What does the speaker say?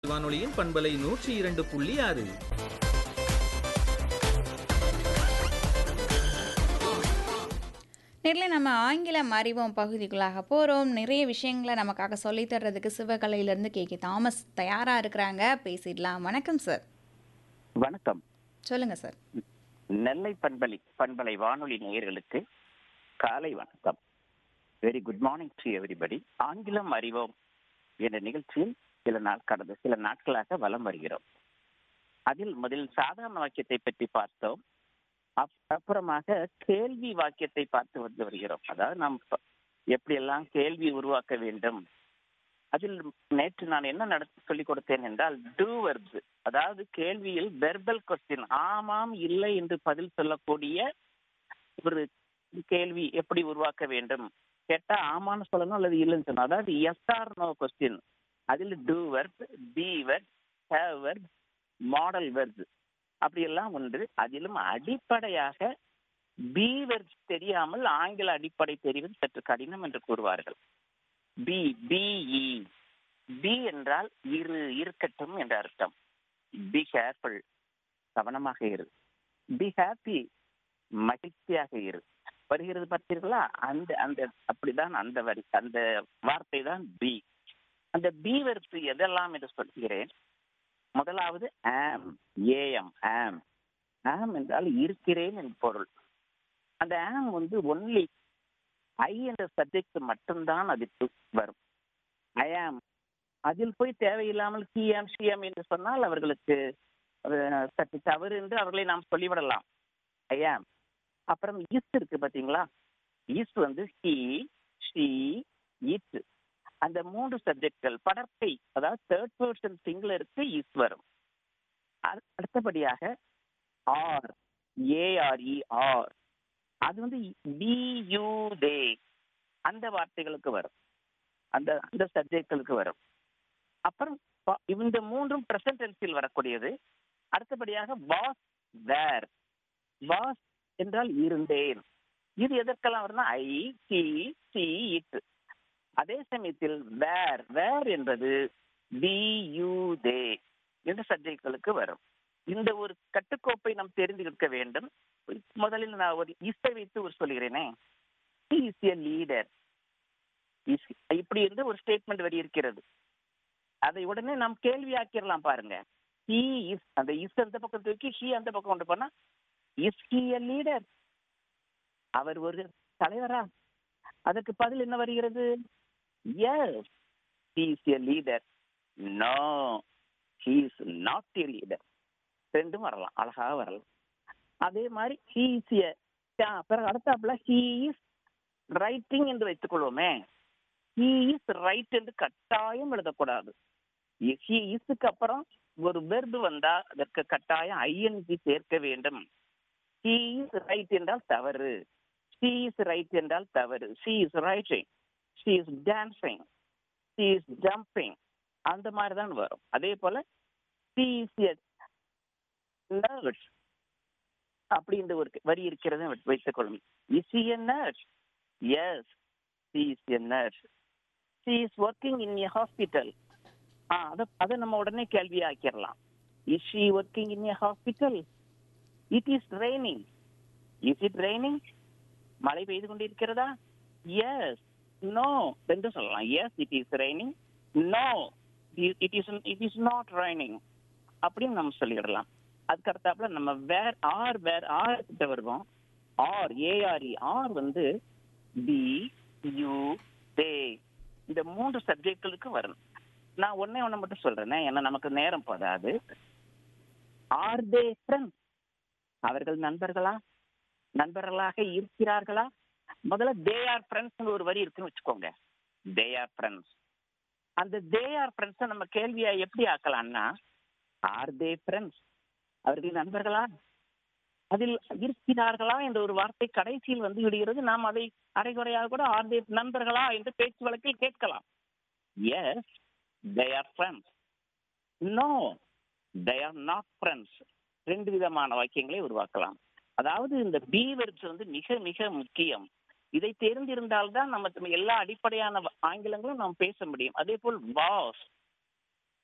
வானொலியின் பண்பலை நூற்றி இரண்டு புள்ளி ஆறு நேர்ல நம்ம ஆங்கிலம் அறிவோம் பகுதிக்குள்ளாக போகிறோம் நிறைய விஷயங்களை நமக்காக சொல்லித் தர்றதுக்கு சிவகலையிலேருந்து கே கே தாமஸ் தயாராக இருக்கிறாங்க பேசிடலாம் வணக்கம் சார் வணக்கம் சொல்லுங்க சார் நெல்லை பண்பலை பண்பலை வானொலி நேயர்களுக்கு காலை வணக்கம் very good morning to everybody ஆங்கிலம் அறிவோம் என்ற நிகழ்ச்சியில் சில நாள் கடந்த சில நாட்களாக வலம் வருகிறோம் அதில் முதலில் சாதாரண வாக்கியத்தை பற்றி பார்த்தோம் அப்- அப்புறமாக கேள்வி வாக்கியத்தை பார்த்து வந்து வருகிறோம் அதாவது நாம் ப- எப்படியெல்லாம் கேள்வி உருவாக்க வேண்டும் அதில் நேற்று நான் என்ன நடத்தி சொல்லிக் கொடுத்தேன் என்றால் டூ verbs அதாவது கேள்வியில் வெர்பல் கொஸ்டின் ஆமாம் இல்லை என்று பதில் சொல்லக்கூடிய ஒரு கேள்வி எப்படி உருவாக்க வேண்டும் கேட்டா ஆமான்னு சொல்லணும் அல்லது இல்லைன்னு சொல்லணும் அதாவது எஸ் ஆர் நோ கொஸ்டின் அதில் do verb be verb have verb modal verb அப்படியெல்லாம் ஒன்று அதிலும் அடிப்படையாக பி வெர்ப் தெரியாமல் ஆங்கில அடிப்படை தெரிவது சற்று கடினம் என்று கூறுவார்கள் பி பிஇ பி என்றால் இரு இருக்கட்டும் என்ற அர்த்தம் பி கேர்ஃபுல் கவனமாக இரு பி ஹாப்பி மகிழ்ச்சியாக இரு வருகிறது பார்த்தீர்களா அந்த அந்த அப்படிதான் அந்த வரி அந்த வார்த்தை தான் பி அந்த பி வெறுப்பு எதெல்லாம் என்று சொல்கிறேன் முதலாவது ஆம் ஏஎம் ஆம் ஆம் என்றால் இருக்கிறேன் என் பொருள் அந்த ஆம் வந்து ஒன்லி ஐ என்ற சப்ஜெக்ட் மட்டும்தான் அதுக்கு வரும் ஐ ஆம் அதில் போய் தேவையில்லாமல் சிஎம் சிஎம் என்று சொன்னால் அவர்களுக்கு அது சற்று தவறு என்று அவர்களை நாம் சொல்லிவிடலாம் ஐ ஆம் அப்புறம் இஸ் இருக்கு பாத்தீங்களா இஸ் வந்து ஹி ஷி இட் அந்த மூன்று சப்ஜெக்ட்கள் படர்க்கை அதாவது தேர்ட் பர்சன் சிங்குலருக்கு இஸ் வரும் அடு- அடுத்தபடியாக ஆர் ஏஆர்இ ஆர் அது வந்து பியூ தே அந்த வார்த்தைகளுக்கு வரும் அந்த அந்த சப்ஜெக்ட்களுக்கு வரும் அப்புறம் ப- இந்த மூன்றும் பிரசன்ட் டென்ஸில் வரக்கூடியது அடுத்தபடியாக வாஸ் வேர் வாஸ் என்றால் இருந்தேன் இது எதற்கெல்லாம் வரும்னா ஐ சி சி இட் அதே சமயத்தில் வேர் வேர் என்பது டி யூ தே என்ற சப்ஜெக்ட்களுக்கு வரும் இந்த ஒரு கட்டுக்கோப்பை நாம் தெரிந்திருக்க வேண்டும் முதலில் நான் ஒரு இசை வைத்து ஒரு சொல்கிறேனே இஸ் எ லீடர் இப்படி என்று ஒரு ஸ்டேட்மெண்ட் வரி இருக்கிறது அதை உடனே நாம் கேள்வியாக்கிடலாம் பாருங்க ஹி இஸ் அந்த இஸ் அந்த பக்கம் தூக்கி ஹி அந்த பக்கம் கொண்டு போனா இஸ் ஹி எ லீடர் அவர் ஒரு தலைவரா அதற்கு பதில் என்ன வருகிறது yes he is a leader no he is not a leader ரெண்டும் வரலாம் அழகாக வரலாம் அதே மாதிரி ஹி இஸ் எ பிறகு அடுத்தாப்புல ஹி இஸ் ரைட்டிங் என்று வைத்துக் கொள்வோமே ஹி இஸ் ரைட் என்று கட்டாயம் எழுதக்கூடாது ஹி இஸ்க்கு அப்புறம் ஒரு வெர்பு வந்தா அதற்கு கட்டாயம் ஐஎன்ஜி சேர்க்க வேண்டும் ஹி இஸ் ரைட் என்றால் தவறு ஷி இஸ் ரைட் என்றால் தவறு she is writing she is dancing she is jumping அந்த மாதிரி தான் வரும் அதே போல ஷி இஸ் எ நர்ஸ் அப்படின்ற ஒரு வரி இருக்கிறது வைத்துக் கொள்ளும் is a nurse yes she is a nurse she is working in a hospital ஆ அதை அதை நம்ம உடனே கேள்வி ஆக்கிடலாம் is she working in a hospital it is raining is it raining மழை பெய்து கொண்டிருக்கிறதா எஸ் நோ என்று சொல்லலாம் yes it is raining no it is it is not raining அப்படின்னு நம்ம சொல்லிடலாம் அதுக்கு அடுத்தாப்புல நம்ம வேர் ஆர் வேர் ஆர் கிட்ட வருவோம் ஆர் ஏஆர்இ ஆர் வந்து பி யூ தே இந்த மூன்று சப்ஜெக்ட்களுக்கு வரணும் நான் ஒண்ணே ஒண்ணு மட்டும் சொல்றேனே ஏன்னா நமக்கு நேரம் போதாது ஆர் தே ஃப்ரெண்ட்ஸ் அவர்கள் நண்பர்களா நண்பர்களாக இருக்கிறார்களா முதல்ல தே ஆர் ஃப்ரெண்ட்ஸ் ஒரு வரி இருக்குன்னு வச்சுக்கோங்க தே ஆர் ஃப்ரெண்ட்ஸ் அந்த தே ஆர் ஃப்ரெண்ட்ஸை நம்ம கேள்வியா எப்படி ஆக்கலாம்னா ஆர் தே ஃப்ரெண்ட்ஸ் அவர்கள் நண்பர்களா அதில் இருக்கிறார்களா என்ற ஒரு வார்த்தை கடைசியில் வந்து விடுகிறது நாம் அதை அரைகுறையாக கூட ஆர் தே நண்பர்களா என்று பேச்சு வழக்கில் கேட்கலாம் yes they are friends no they are not friends ரெண்டு விதமான வாக்கியங்களை உருவாக்கலாம் அதாவது இந்த பி வெர்ப்ஸ் வந்து மிக மிக முக்கியம் இதை தெரிந்திருந்தால்தான் நம்ம எல்லா அடிப்படையான வ- ஆங்கிலங்களும் நாம் பேச முடியும் அதே போல் வாஸ்